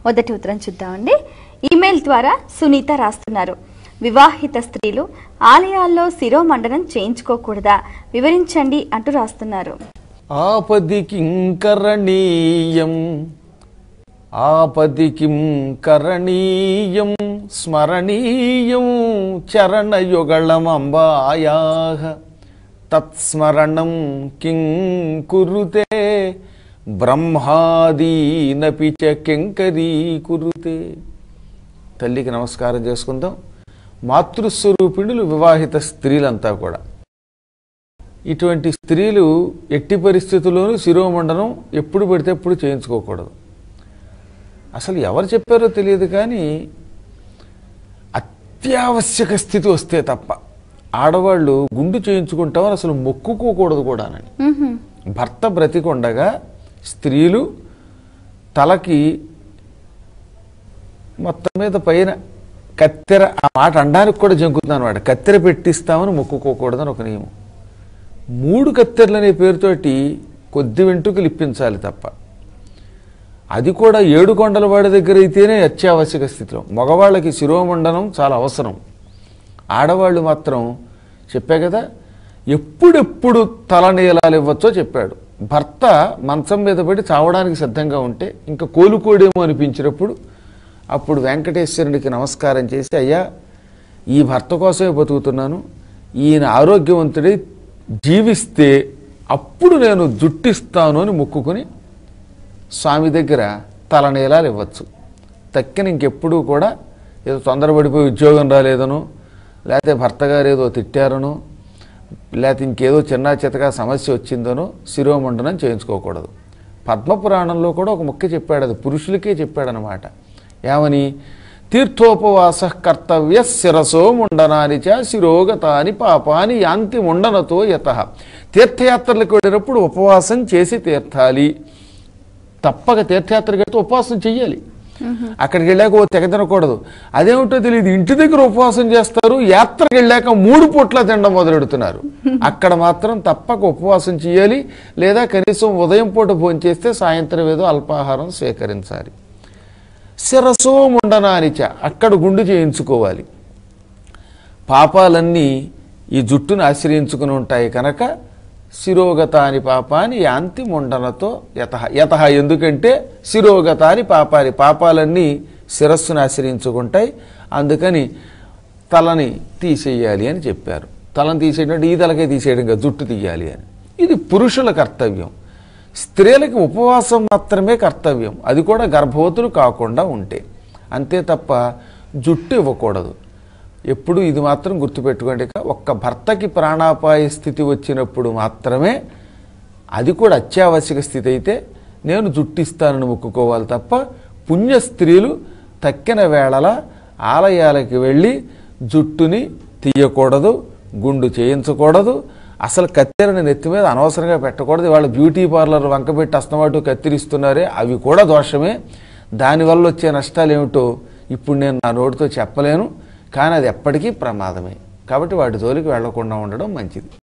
మొదటి ఉత్తరం చూద్దామండి ఈమెయిల్ ద్వారా సునీత రాస్తున్నారు వివాహిత స్త్రీలు ఆలయాల్లో శిరోమండనం చేయించుకోకూడదా వివరించండి అంటూ రాస్తున్నారు ఆపది కిం కరణీయం ఆపది కిం కరణీయం స్మరణీయం చరణయుగళమంబాయా తత్స్మరణం కిం కురుతే బ్రహ్మాదీనపి చ కింకరీ కురుతే తల్లికి నమస్కారం చేసుకుందాం మాతృస్వరూపిణులు వివాహిత స్త్రీలంతా కూడా ఇటువంటి స్త్రీలు ఎట్టి పరిస్థితుల్లోనూ శిరోమండనం ఎప్పుడు పడితే ఎప్పుడు చేయించుకోకూడదు అసలు ఎవరు చెప్పారో తెలియదు కానీ అత్యావశ్యక స్థితి వస్తే తప్ప ఆడవాళ్ళు గుండు చేయించుకుంటామని అసలు మొక్కుకోకూడదు కూడానని మ్హూ. భర్త బ్రతికొండగా స్త్రీలు తలకి మొత్తం మీద పైన కత్తెర ఆ మాట అనడానికి కూడా జంకుతున్నాను వాడు కత్తెర పెట్టిస్తామని మొక్కుకోకూడదని ఒక నియమం మూడు కత్తెరలు అనే పేరుతోటి కొద్ది వెంట్రుకలు ఇప్పించాలి తప్ప అది కూడా ఏడు కొండల వాడి దగ్గర అయితేనే అత్యావశ్యక స్థితిలో మగవాళ్ళకి శిరోమండనం చాలా అవసరం ఆడవాళ్ళు మాత్రం చెప్పా కదా ఎప్పుడెప్పుడు తలనీలాలు ఇవ్వచ్చో చెప్పాడు భర్త మంచం మీద పడి చావడానికి సిద్ధంగా ఉంటే ఇంకా కోలుకోడేమో అనిపించినప్పుడు అప్పుడు వెంకటేశ్వరునికి నమస్కారం చేసి అయ్యా ఈ భర్త కోసమే బతుకుతున్నాను ఈయన ఆరోగ్యవంతుడై జీవిస్తే అప్పుడు నేను జుట్టిస్తాను అని మొక్కుకొని స్వామి దగ్గర తలనీలాలు ఇవ్వచ్చు తక్కిన ఇంకెప్పుడూ కూడా ఏదో తొందరపడిపోయి ఉద్యోగం రాలేదనో లేకపోతే భర్త గారు ఏదో తిట్టారనో లేకపోతే ఇంకేదో చిన్న చితగా సమస్య వచ్చిందనో శిరోమండనం చేయించుకోకూడదు పద్మపురాణంలో కూడా ఒక ముఖ్య చెప్పాడు అది పురుషులకే చెప్పాడనమాట ఏమని తీర్థోపవాస కర్తవ్య శిరసో ముండనాని చ శిరోగతాని పాపాని యాంతి ముండనతో యత తీర్థయాత్రలకు వెళ్ళినప్పుడు ఉపవాసం చేసి తీర్థాలి తప్పక తీర్థయాత్రకి వెళ్తే ఉపవాసం చెయ్యాలి అక్కడికి వెళ్ళాక ఓ తెగ తినకూడదు అదేమిటో తెలియదు ఇంటి దగ్గర ఉపవాసం చేస్తారు యాత్రకు వెళ్ళాక మూడు పూట్ల తినడం మొదలెడుతున్నారు అక్కడ మాత్రం తప్పక ఉపవాసం చేయాలి లేదా కనీసం ఉదయం పూట భోజనం చేస్తే సాయంత్రం ఏదో అల్పాహారం స్వీకరించాలి శిరసో ముండనానిచ అక్కడ గుండు చేయించుకోవాలి పాపాలన్నీ ఈ జుట్టును ఆశ్రయించుకుని ఉంటాయి కనుక శిరోగతాని పాపాని యాంతి ముండనతో యత యత ఎందుకంటే శిరోగతాని పాపాని పాపాలన్నీ శిరస్సును ఆశ్రయించుకుంటాయి అందుకని తలని తీసేయాలి అని చెప్పారు తలను తీసేయడం ఈ తలకే తీసేయడం కాదు, జుట్టు తీయాలి అని ఇది పురుషుల కర్తవ్యం స్త్రీలకి ఉపవాసం మాత్రమే కర్తవ్యం అది కూడా గర్భవతులు కాకుండా ఉంటే అంతే తప్ప జుట్టు ఇవ్వకూడదు ఎప్పుడు ఇది మాత్రం గుర్తుపెట్టుకోండి ఇక ఒక్క భర్తకి ప్రాణాపాయ స్థితి వచ్చినప్పుడు మాత్రమే అది కూడా అత్యావశ్యక స్థితి అయితే నేను జుట్టిస్తానని మొక్కుకోవాలి తప్ప పుణ్య స్త్రీలు తక్కిన వేళల ఆలయాలకి వెళ్ళి జుట్టుని తీయకూడదు గుండు చేయించకూడదు అసలు కత్తెరని నెత్తి మీద అనవసరంగా పెట్టకూడదు వాళ్ళ బ్యూటీ పార్లర్ వంకబెట్టి అస్తమాటు కత్తిరిస్తున్నారే అవి కూడా దోషమే దానివల్ల వచ్చే నష్టాలు ఏమిటో ఇప్పుడు నేను నా నోటితో చెప్పలేను కానీ అది ఎప్పటికీ ప్రమాదమే కాబట్టి వాటి జోలికి వెళ్లకుండా ఉండడం మంచిది